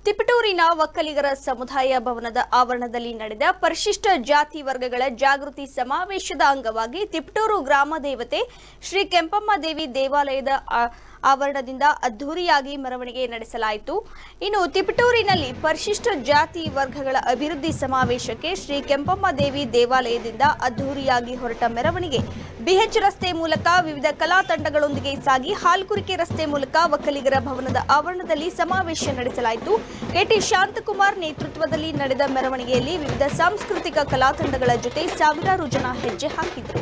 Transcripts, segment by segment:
ತಿಪಟೂರಿನ ಒಕ್ಕಲಿಗರ ಸಮುದಾಯ ಭವನದ ಆವರಣದಲ್ಲಿ ನಡೆದ ಪರಿಶಿಷ್ಟ ಜಾತಿ ವರ್ಗಗಳ ಜಾಗೃತಿ ಸಮಾವೇಶದ ಅಂಗವಾಗಿ ತಿಪಟೂರು ಗ್ರಾಮ ದೇವತೆ ಶ್ರೀ ಕೆಂಪಮ್ಮ ದೇವಿ ದೇವಾಲಯದ ಆ- ಆವರಣದಿಂದ ಅದ್ಧೂರಿಯಾಗಿ ಮೆರವಣಿಗೆ ನಡೆಸಲಾಯಿತು ಇನ್ನು ತಿಪಟೂರಿನಲ್ಲಿ ಪರಿಶಿಷ್ಟ ಜಾತಿ ವರ್ಗಗಳ ಅಭಿವೃದ್ಧಿ ಸಮಾವೇಶಕ್ಕೆ ಶ್ರೀ ಕೆಂಪಮ್ಮ ದೇವಿ ದೇವಾಲಯದಿಂದ ಅದ್ಧೂರಿಯಾಗಿ ಹೊರಟ ಮೆರವಣಿಗೆ ಬಿಎಚ್ ರಸ್ತೆ ಮೂಲಕ ವಿವಿಧ ಕಲಾ ತಂಡಗಳೊಂದಿಗೆ ಸಾಗಿ ಹಾಲ್ಕುರಿಕೆ ರಸ್ತೆ ಮೂಲಕ ಒಕ್ಕಲಿಗರ ಭವನದ ಆವರಣದಲ್ಲಿ ಸಮಾವೇಶ ನಡೆಸಲಾಯಿತು ಕೆಟಿ ಶಾಂತಕುಮಾರ್ ನೇತೃತ್ವದಲ್ಲಿ ನಡೆದ ಮೆರವಣಿಗೆಯಲ್ಲಿ ವಿವಿಧ ಸಾಂಸ್ಕೃತಿಕ ಕಲಾ ತಂಡಗಳ ಜೊತೆ ಸಾವಿರಾರು ಜನ ಹೆಜ್ಜೆ ಹಾಕಿದರು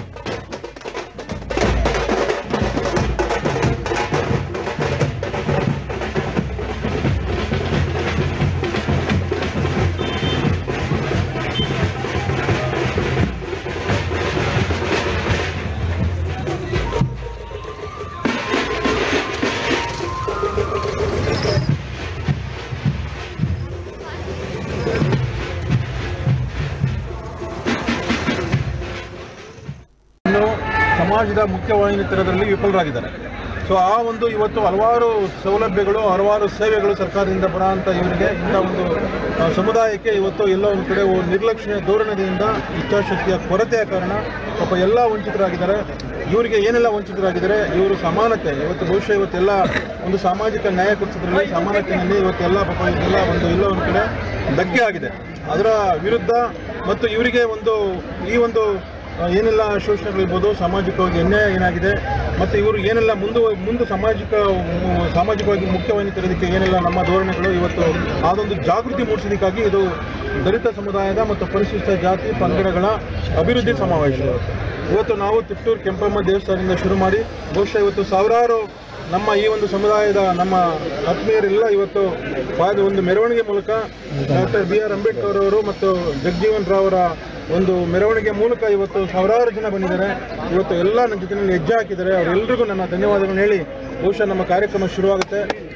ಇನ್ನು ಸಮಾಜದ ಮುಖ್ಯವಾಹಿನಿ ತರದಲ್ಲಿ ವಿಫಲರಾಗಿದ್ದಾರೆ ಸೊ ಆ ಒಂದು ಇವತ್ತು ಹಲವಾರು ಸೌಲಭ್ಯಗಳು ಹಲವಾರು ಸೇವೆಗಳು ಸರ್ಕಾರದಿಂದ ಬರ ಅಂತ ಇವರಿಗೆ ಇಂಥ ಒಂದು ಆ, ಸಮುದಾಯಕ್ಕೆ ಇವತ್ತು ಎಲ್ಲೋ ಒಂದು ಕಡೆ ಒಂದು ನಿರ್ಲಕ್ಷ್ಯ ಧೋರಣೆಯಿಂದ ಇಚ್ಛಾಶಕ್ತಿಯ ಕೊರತೆಯ ಕಾರಣ ಪಾಪ ಎಲ್ಲ ವಂಚಿತರಾಗಿದ್ದಾರೆ ಇವರಿಗೆ ಏನೆಲ್ಲ ವಂಚಿತರಾಗಿದ್ದಾರೆ ಇವರು ಸಮಾನತೆ ಇವತ್ತು ಬಹುಶಃ ಇವತ್ತೆಲ್ಲ ಒಂದು ಸಾಮಾಜಿಕ ನ್ಯಾಯ ಕೊಡಿಸೋದ್ರಲ್ಲಿ ಸಮಾನತೆಯಲ್ಲಿ ಇವತ್ತೆಲ್ಲ ಪಾಪ ಇವತ್ತೆಲ್ಲ ಒಂದು ಎಲ್ಲೋ ಒಂದು ಕಡೆ ಧಕ್ಕೆ ಆಗಿದೆ ಅದರ ವಿರುದ್ಧ ಮತ್ತು ಇವರಿಗೆ ಒಂದು ಈ ಒಂದು ಆ, ಏನೆಲ್ಲ ಶೋಷಣೆಗಳಿರ್ಬೋದು ಸಾಮಾಜಿಕವಾಗಿ ಅನ್ಯಾಯ ಏನಾಗಿದೆ ಮತ್ತು ಇವರು ಏನೆಲ್ಲ ಮುಂದೆ ಮುಂದೆ ಸಾಮಾಜಿಕ ಮು- ಸಾಮಾಜಿಕವಾಗಿ ಮುಖ್ಯವಾಹಿನಿ ತರೋದಕ್ಕೆ ಏನೆಲ್ಲ ನಮ್ಮ ಧೋರಣೆಗಳು ಇವತ್ತು ಅದೊಂದು ಜಾಗೃತಿ ಮೂಡಿಸೋದಕ್ಕಾಗಿ ಇದು ದಲಿತ ಸಮುದಾಯದ ಮತ್ತು ಪರಿಶಿಷ್ಟ ಜಾತಿ ಪಂಗಡಗಳ ಅಭಿವೃದ್ಧಿ ಸಮಾವೇಶ ಇವತ್ತು ನಾವು ತಿಪ್ಟೂರು ಕೆಂಪಮ್ಮ ದೇವಸ್ಥಾನದಿಂದ ಶುರು ಮಾಡಿ ಬಹುಶಃ ಇವತ್ತು ಸಾವಿರಾರು ನಮ್ಮ ಈ ಒಂದು ಸಮುದಾಯದ ನಮ್ಮ ಆತ್ಮೀಯರೆಲ್ಲ ಇವತ್ತು ಪಾದ ಒಂದು ಮೆರವಣಿಗೆ ಮೂಲಕ ಡಾಕ್ಟರ್ ಬಿ ಆರ್ ಅಂಬೇಡ್ಕರ್ ಅವರು ಮತ್ತು ಜಗಜೀವನ್ ರಾವ್ ಅವರ ಒಂದು ಮೆರವಣಿಗೆ ಮೂಲಕ ಇವತ್ತು ಸಾವಿರಾರು ಜನ ಬಂದಿದ್ದಾರೆ ಇವತ್ತು ಎಲ್ಲ ನನ್ನ ಜೊತೆಯಲ್ಲಿ ಹೆಜ್ಜೆ ಹಾಕಿದ್ದಾರೆ ಅವರೆಲ್ಲರಿಗೂ ನನ್ನ ಧನ್ಯವಾದಗಳನ್ನು ಹೇಳಿ ಬಹುಶಃ ನಮ್ಮ ಕಾರ್ಯಕ್ರಮ ಶುರುವಾಗುತ್ತೆ